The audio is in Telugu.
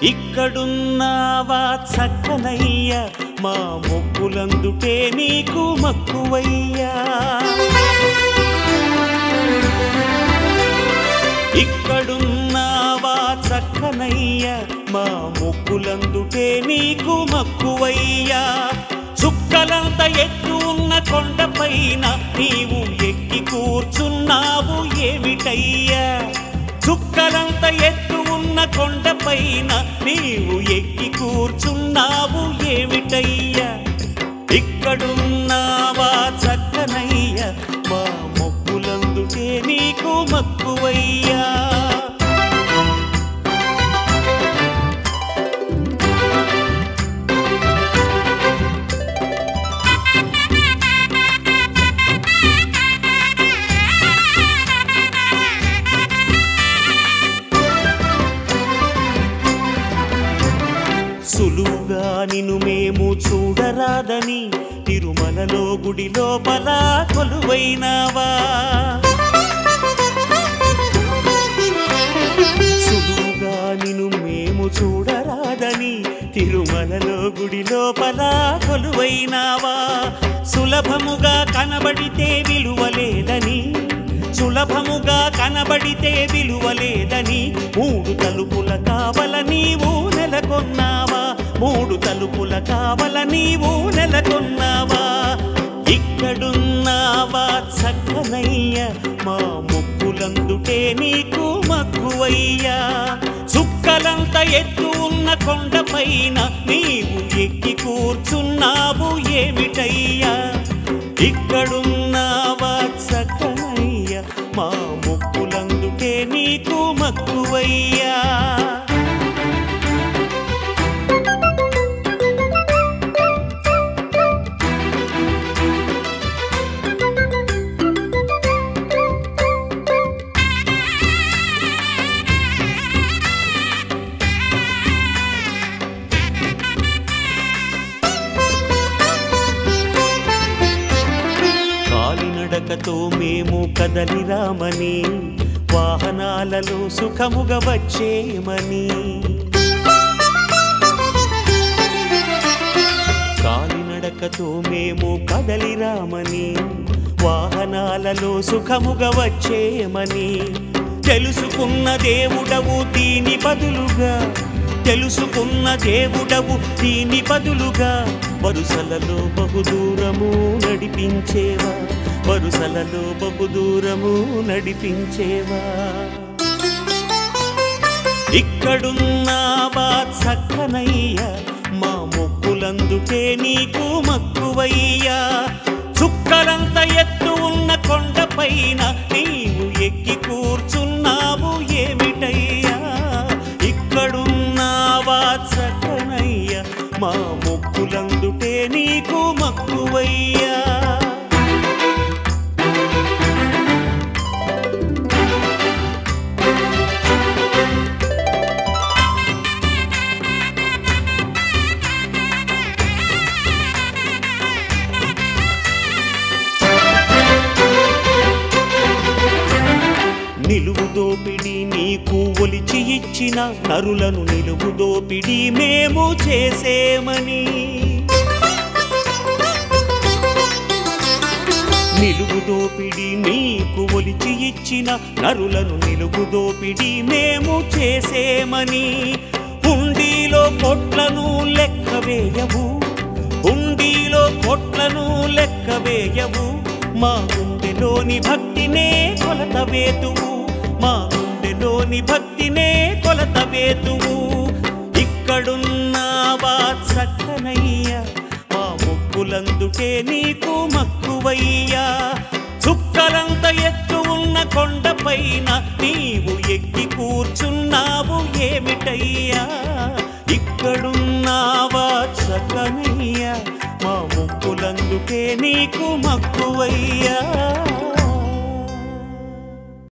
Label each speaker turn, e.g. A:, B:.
A: ఇక్కడున్నావా చక్కనయ్య మా మొక్కులందుకే నీకు మక్కువయ్యా ఇక్కడున్నావా చక్కనయ్య మా మొక్కులందుకే నీకు మక్కువయ్యా చుక్కలంత ఎత్తు ఉన్న కొండపైన నీవు ఎక్కి కూర్చున్నావు ఏమిటయ్యా చుక్కలంత ఎత్తు ఉన్న కొండపైన నీవు ఎక్కి కూర్చున్నావు ఏమిటయ్యా ఇక్కడున్నావా చక్కనయ్య మా మొక్కులందుకే నీకు మక్కువయ్యా సులువుగా నిన్ను మేము చూడరాదని తిరుమలలో గుడి లోపల కొలువైనావా సులువుగా నిన్ను మేము చూడరాదని తిరుమలలో గుడి లోపల కొలువైనావా సులభముగా కనబడితే విలువలేదని సులభముగా కనబడితే విలువలేదని మూడు తలుపుల కావల నీవు నెలకొన్నావా మూడు తలుపుల కావల నీవు నెలకొన్నావా ఇక్కడున్నావా చక్కనయ్య మా మొక్కులందుకే నీకు మక్కువయ్యా చుక్కలంత ఎత్తు ఉన్న కొండపైన నీవు ఎక్కి కూర్చున్నావు ఏమిటయ్యా ఇక్కడున్నావా చక్కనయ్య మా మొక్కులందుకే నీకు మక్కువయ్యా కాలినడకతో మేము కదలిరామని వాహనాలలో సుఖముగా వచ్చేయమని కాలినడకతో మేము కదలిరామని వాహనాలలో సుఖముగా వచ్చేయమని తెలుసుకున్న దేవుడవు దీని బదులుగా తెలుసుకున్న దేవుడవు దీని బదులుగా వరుసలలో బహుదూరము నడిపించేవా వరుసలలో బహుదూరము నడిపించేవా ఇక్కడున్నావా చక్కనయ్య మా మొక్కులందుకే నీకు మక్కువయ్యా చుక్కలంత ఎత్తు ఉన్న కొండపైన నీవు ఎక్కి కూర్చున్నావు ఏమిటయ్యా ఇక్కడున్నావా చక్కనయ్య మా మొక్కులందుకే నీకు మక్కువయ్యా నిలువు దోపిడి నీకు ఒలిచి ఇచ్చిన నరులను నిలువు దోపిడి మేము చేసేమని నిలువు దోపిడి నీకు ఒలిచి ఇచ్చిన నరులను నిలువు దోపిడి మేము చేసేమని హుండీలో కొట్లను లెక్క వేయవు హుండీలో కొట్లను లెక్క వేయవు మా గుండెలోని భక్తినే కొలత వేతువు మా గుండెలోని భక్తినే కొలత వేతువు ఇక్కడున్నావా చక్కనయ్య మా మొక్కులందుకే నీకు మక్కువయ్యా చుక్కలంత ఎత్తు ఉన్న కొండపైన నీవు ఎక్కి కూర్చున్నావు ఏమిటయ్యా ఇక్కడున్నావా చక్కనయ్య మా మొక్కులందుకే నీకు మక్కువయ్యా